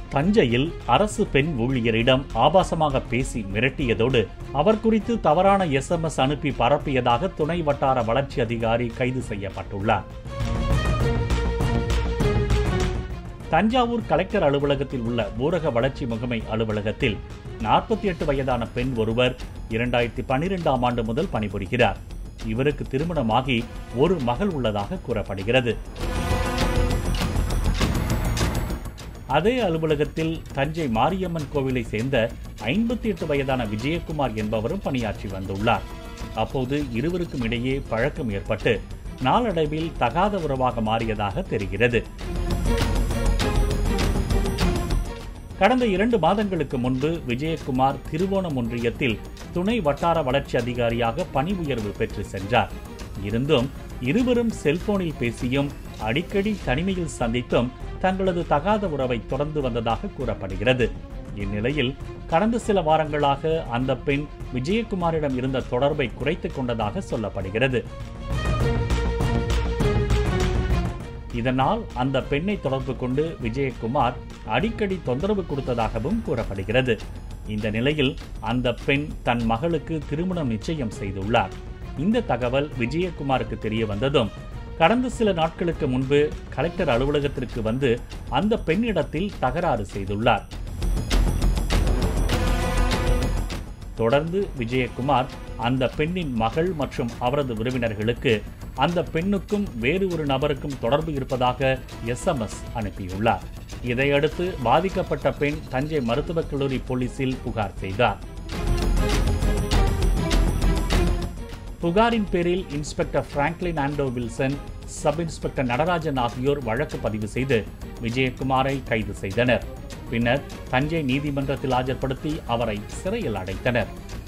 தஞ்சையில் அரசு பெண் ஊழியரிடம் ஆபாசமாக பேசி மிரட்டியதோடு அவர் குறித்து தவறான எஸ்எம்எஸ் அனுப்பி பரப்பியதாக துணை வட்டார வளர்ச்சி அதிகாரி கைது செய்யப்பட்டுள்ளார் தஞ்சாவூர் கலெக்டர் அலுவலகத்தில் உள்ள ஊரக வளர்ச்சி முகமை அலுவலகத்தில் நாற்பத்தி எட்டு வயதான பெண் ஒருவர் இரண்டாயிரத்தி பன்னிரெண்டாம் ஆண்டு முதல் பணிபுரிகிறார் இவருக்கு திருமணமாகி ஒரு மகள் உள்ளதாக கூறப்படுகிறது அதே அலுவலகத்தில் தஞ்சை மாரியம்மன் கோவிலை சேர்ந்த ஐம்பத்தி எட்டு வயதான விஜயகுமார் என்பவரும் பணியாற்றி வந்துள்ளார் அப்போது இருவருக்கும் இடையே பழக்கம் ஏற்பட்டு நாளடைவில் தகாத உறவாக மாறியதாக தெரிகிறது கடந்த இரண்டு மாதங்களுக்கு முன்பு விஜயகுமார் திருவோணம் ஒன்றியத்தில் துணை வட்டார வளர்ச்சி அதிகாரியாக பணி உயர்வு பெற்று சென்றார் இருந்தும் இருவரும் செல்போனில் பேசியும் அடிக்கடி தனிமையில் சந்தித்தும் தங்களது தகாத உறவை தொடர்ந்து வந்ததாக கூறப்படுகிறது இந்நிலையில் கடந்த சில வாரங்களாக அந்த பெண் விஜயகுமாரிடம் இருந்த தொடர்பை குறைத்துக் கொண்டதாக சொல்லப்படுகிறது இதனால் அந்த பெண்ணை தொடர்பு கொண்டு விஜயகுமார் அடிக்கடி தொந்தரவு கொடுத்ததாகவும் கூறப்படுகிறது இந்த நிலையில் அந்த பெண் தன் மகளுக்கு திருமணம் நிச்சயம் செய்துள்ளார் இந்த தகவல் விஜயகுமாருக்கு தெரிய வந்ததும் கடந்த சில நாட்களுக்கு முன்பு கலெக்டர் அலுவலகத்திற்கு வந்து அந்த பெண்ணிடத்தில் தகராறு செய்துள்ளார் தொடர்ந்து விஜயகுமார் அந்த பெண்ணின் மகள் மற்றும் அவரது உறவினர்களுக்கு அந்த பெண்ணுக்கும் வேறு ஒரு நபருக்கும் தொடர்பு இருப்பதாக எஸ்எம்எஸ் அனுப்பியுள்ளார் இதையடுத்து பாதிக்கப்பட்ட பெண் தஞ்சை மருத்துவக் கல்லூரி போலீசில் புகார் செய்தார் புகாரின் பேரில் inspector Franklin Anto Wilson sub inspector Natarajan ஆகியோர் வழக்கு பதிவு செய்து விஜயகுமாரை கைது செய்தனர் பின்னர் தஞ்சை நீதிமன்றத்தில் ஆஜர்படுத்தி அவரை சிறையில் அடைத்தனர்